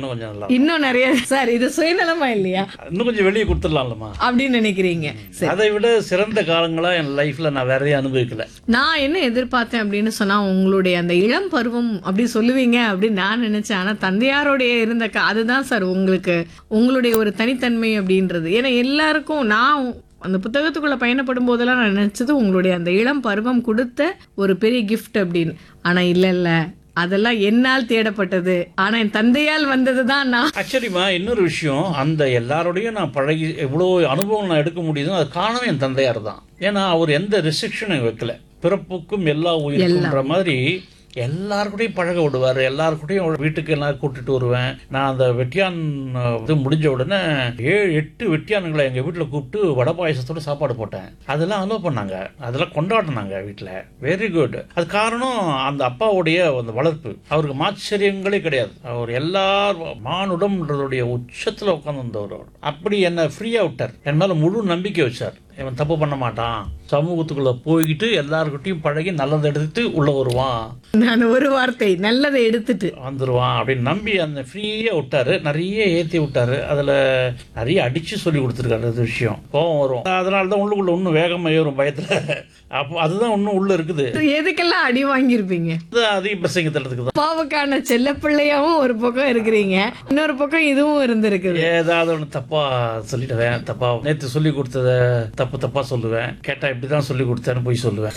இன்னும் கொஞ்சம் நல்லா இருக்கும். இன்னும் நிறைய சார் இது சுயநலமா இல்லையா இன்னும் கொஞ்சம் வெளியே கொடுத்துடலாம்லம்மா அப்படின்னு நினைக்கிறீங்க சரி அதை விட சிறந்த காலங்களா என் லைஃப்ல நான் வேற எதையும் அனுபவிக்கல நான் என்ன எதிர்பார்த்தேன் அப்படின்னு சொன்னா உங்களுடைய அந்த இளம் பருவம் அப்படி சொல்லுவீங்க அப்படின்னு நான் நினைச்சேன் ஆனா தந்தையாரோடைய இருந்த கா- அதுதான் சார் உங்களுக்கு உங்களுடைய ஒரு தனித்தன்மை அப்படின்றது ஏன்னா எல்லாருக்கும் நான் அந்த புத்தகத்துக்குள்ள பயணப்படும் போதெல்லாம் நான் நினைச்சது உங்களுடைய அந்த இளம் பருவம் கொடுத்த ஒரு பெரிய gift அப்படின்னு ஆனா இல்ல இல்ல அதெல்லாம் என்னால் தேடப்பட்டது ஆனா என் தந்தையால் வந்தது தான் நான் ஆக்சுவலிமா இன்னொரு விஷயம் அந்த எல்லாரோடையும் நான் பழகி எவ்வளோ அனுபவம் நான் எடுக்க முடியுதோ அது காரணம் என் தந்தையார் தான் ஏன்னா அவர் எந்த ரெஸ்ட்ரிக்ஷனும் வைக்கல பிறப்புக்கும் எல்லா உயிருக்குன்ற மாதிரி எல்லாருக்கூடயும் பழக விடுவார் எல்லாருக்கூடயும் வீட்டுக்கு எல்லாம் கூட்டிட்டு வருவேன் நான் அந்த வெட்டியான் அஹ், இது முடிஞ்ச உடனே ஏழு எட்டு வெட்டியானுங்களை எங்கள் வீட்டில் கூப்பிட்டு வடை பாயசத்தோட சாப்பாடு போட்டேன் அதெல்லாம் அலோவ் பண்ணாங்க அதெல்லாம் கொண்டாடினாங்க வீட்டில் வெரி குட் அது காரணம் அந்த அப்பாவுடைய அந்த வளர்ப்பு அவருக்கு மாச்சரியங்களே கிடையாது அவர் எல்லார் மானுடம்ன்றதுடைய உச்சத்தில் உட்காந்து வந்தவர் அவர் அப்படி என்னை ஃப்ரீயாக விட்டார் என் மேலே முழு நம்பிக்கை வச்சார் இவன் தப்பு பண்ண மாட்டான் சமூகத்துக்குள்ள போய்கிட்டு எல்லாருக்கிட்டையும் பழகி நல்லதை எடுத்துட்டு உள்ள வருவான் நான் ஒரு வார்த்தை நல்லதை எடுத்துட்டு வந்துருவான் அப்படின்னு நம்பி அந்த ஃப்ரீயாக விட்டாரு நிறைய ஏற்றி விட்டாரு அதில் நிறைய அடிச்சு சொல்லி கொடுத்துருக்காரு அது விஷயம் கோபம் வரும் அதனால தான் உள்ளுக்குள்ள இன்னும் வேகமாக ஏறும் பயத்தில் அப்போ அதுதான் இன்னும் உள்ள இருக்குது எதுக்கெல்லாம் அடி வாங்கியிருப்பீங்க அது அதிக பிரசங்க தள்ளதுக்கு தான் அப்பாவுக்கான செல்ல பிள்ளையாவும் ஒரு பக்கம் இருக்கிறீங்க இன்னொரு பக்கம் இதுவும் இருந்திருக்குது ஏதாவது ஒன்று தப்பா சொல்லிடுவேன் தப்பா நேற்று சொல்லி கொடுத்தத தப்பு தப்பா சொல்லுவேன் கேட்டா இப்படிதான் சொல்லி கொடுத்தேன்னு போய் சொல்லுவேன்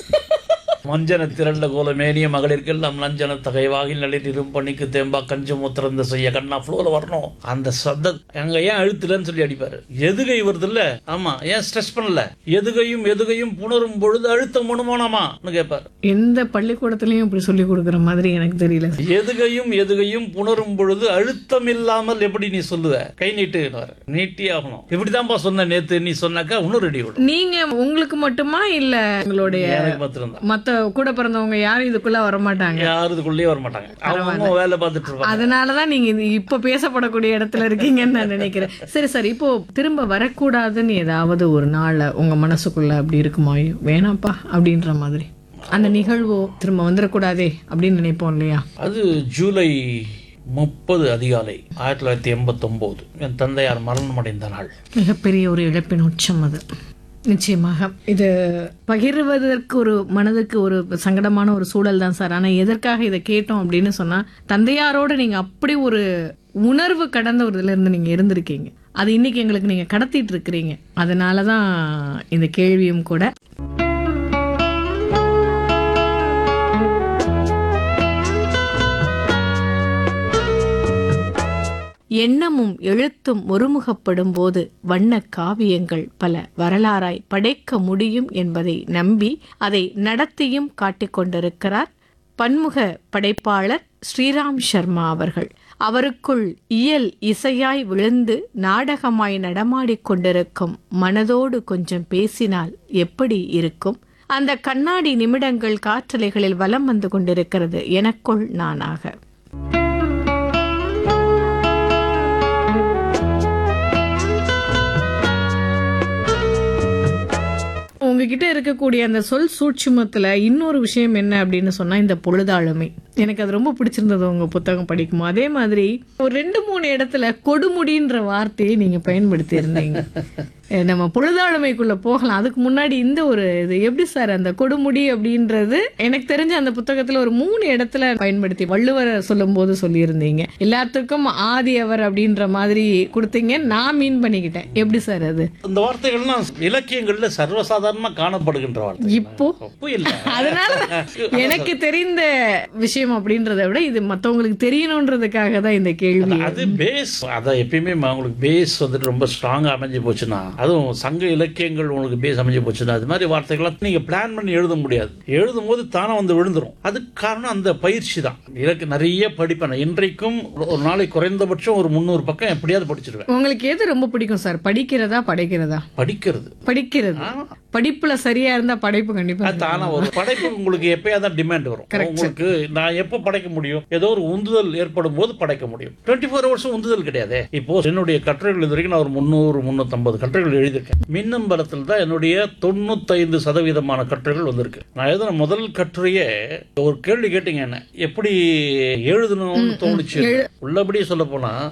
மஞ்சன திரண்ட கோல மேனிய மகளிர்க்கெல்லாம் லஞ்சன தகைவாகி நளிர் இரும்பணிக்கு தேம்பா கஞ்சு முத்திரந்த செய்ய கண்ணா ஃப்ளோல வரணும் அந்த சத்த எங்க ஏன் அழுத்துலன்னு சொல்லி அடிப்பாரு எதுகை வருது இல்ல ஆமா ஏன் ஸ்ட்ரெஸ் பண்ணல எதுகையும் எதுகையும் புணரும் பொழுது அழுத்தம் முணுமானாமான்னு கேட்பாரு எந்த பள்ளிக்கூடத்துலயும் இப்படி சொல்லி கொடுக்குற மாதிரி எனக்கு தெரியல எதுகையும் எதுகையும் புணரும் பொழுது அழுத்தம் இல்லாமல் எப்படி நீ சொல்லுவ கை நீட்டு நீட்டி ஆகணும் இப்படிதான்ப்பா சொன்ன நேத்து நீ சொன்னாக்கா இன்னும் ரெடி விடும் நீங்க உங்களுக்கு மட்டுமா இல்ல உங்களுடைய எனக்கு மாத்திரம் மத்த கூட பிறந்தவங்க யாரும் இதுக்குள்ள வர மாட்டாங்க யாரும் இதுக்குள்ளேயே வர மாட்டாங்க அவங்க வேலை பார்த்துட்டு இருப்பாங்க அதனாலதான் நீங்க இது இப்ப பேசப்படக்கூடிய இடத்துல இருக்கீங்கன்னு நான் நினைக்கிறேன் சரி சார் இப்போ திரும்ப வரக்கூடாதுன்னு ஏதாவது ஒரு நாள்ல உங்க மனசுக்குள்ள அப்படி இருக்குமா ஐயோ, வேணாம்ப்பா அப்படின்ற மாதிரி அந்த நிகழ்வோ திரும்ப வந்துடக்கூடாதே அப்படின்னு நினைப்போம் இல்லையா அது ஜூலை முப்பது அதிகாலை ஆயிரத்தி தொள்ளாயிரத்தி எண்பத்தொம்போது என் தந்தையார் மரணம் அடைந்த நாள் மிகப்பெரிய ஒரு இழப்பின் உச்சம் அது நிச்சயமாக இது பகிர்வதற்கு ஒரு மனதுக்கு ஒரு சங்கடமான ஒரு சூழல் தான் சார் ஆனா எதற்காக இதை கேட்டோம் அப்படின்னு சொன்னா தந்தையாரோட நீங்க அப்படி ஒரு உணர்வு கடந்த ஒரு இதுல இருந்து நீங்க இருந்திருக்கீங்க அது இன்னைக்கு எங்களுக்கு நீங்க கடத்திட்டு இருக்கிறீங்க அதனாலதான் இந்த கேள்வியும் கூட எண்ணமும் எழுத்தும் ஒருமுகப்படும் போது வண்ண காவியங்கள் பல வரலாறாய் படைக்க முடியும் என்பதை நம்பி அதை நடத்தியும் காட்டிக் கொண்டிருக்கிறார் பன்முக படைப்பாளர் ஸ்ரீராம் சர்மா அவர்கள் அவருக்குள் இயல் இசையாய் விழுந்து நாடகமாய் நடமாடிக் கொண்டிருக்கும் மனதோடு கொஞ்சம் பேசினால் எப்படி இருக்கும் அந்த கண்ணாடி நிமிடங்கள் காற்றலைகளில் வலம் வந்து கொண்டிருக்கிறது எனக்குள் நானாக உங்ககிட்ட இருக்கக்கூடிய அந்த சொல் சூட்சுமத்துல இன்னொரு விஷயம் என்ன அப்படின்னு சொன்னா இந்த பொழுதாளுமை எனக்கு அது ரொம்ப பிடிச்சிருந்தது உங்க புத்தகம் படிக்கும் அதே மாதிரி ஒரு ரெண்டு மூணு இடத்துல கொடுமுடின்ற வார்த்தையை நீங்க பயன்படுத்தி இருந்தீங்க அஹ் நம்ம பொழுதாளுமைக்குள்ள போகலாம் அதுக்கு முன்னாடி இந்த ஒரு இது எப்படி சார் அந்த கொடுமுடி அப்படின்றது எனக்கு தெரிஞ்ச அந்த புத்தகத்துல ஒரு மூணு இடத்துல பயன்படுத்தி வள்ளுவர் சொல்லும் போது சொல்லியிருந்தீங்க எல்லாத்துக்கும் ஆதி அவர் அப்படின்ற மாதிரி கொடுத்தீங்க நான் மீன் பண்ணிக்கிட்டேன் எப்படி சார் அது இந்த வார்த்தைகள்லாம் இலக்கியங்கள்ல சர்வசாதாரணமா காணப்படுகின்ற வார்த்தை இப்போ தப்பு இல்லை அதனால எனக்கு தெரிந்த விஷயம் அப்படின்றத விட இது மத்தவங்களுக்கு தெரியணுன்றதுக்காக தான் இந்த கேள்வி அது பேஸ் அதான் எப்பயுமே ம- உங்களுக்கு பேஸ் வந்துட்டு ரொம்ப ஸ்ட்ராங்கா அமைஞ்சு போச்சுன்னா அதுவும் சங்க இலக்கியங்கள் உங்களுக்கு பேஸ் அமைஞ்சு போச்சுன்னா அது மாதிரி வார்த்தைகள்லாம் நீங்க பிளான் பண்ணி எழுத முடியாது எழுதும் போது தானே வந்து விழுந்துரும் அதுக்கு காரணம் அந்த பயிற்சி தான் எனக்கு நிறைய படிப்பேன் நான் இன்றைக்கும் ஒரு நாளைக்கு குறைந்தபட்சம் ஒரு முந்நூறு பக்கம் எப்படியாவது படிச்சிருவேன் உங்களுக்கு எது ரொம்ப பிடிக்கும் சார் படிக்கிறதா படைக்கிறதா படிக்கிறது படிக்கிறது படிப்புல சரியா இருந்தா படைப்பு கண்டிப்பா அது தானா ஒரு படைப்பு உங்களுக்கு எப்பயாவது தான் டிமாண்ட் வரும் உங்களுக்கு நான் எப்போ படைக்க முடியும் ஏதோ ஒரு உந்துதல் ஏற்படும் போது படைக்க முடியும் டுவெண்ட்டி ஃபோர் ஹவர்ஸும் உந்துதல் கிடையாது இப்போ என்னுடைய கட்டுரைகள் இது வரைக்கும் நான் ஒரு முந்நூறு முந்நூற்றம்பது கட்டுரைகள் எழுதியிருக்கேன் மின்னம்பலத்தில் தான் என்னுடைய தொண்ணூத்தைந்து சதவீதமான கட்டுரைகள் வந்திருக்கு நான் எழுதின முதல் கட்டுரையே ஒரு கேள்வி கேட்டீங்க என்ன எப்படி எழுதணும்னு தோணுச்சு உள்ளபடியே சொல்ல போனா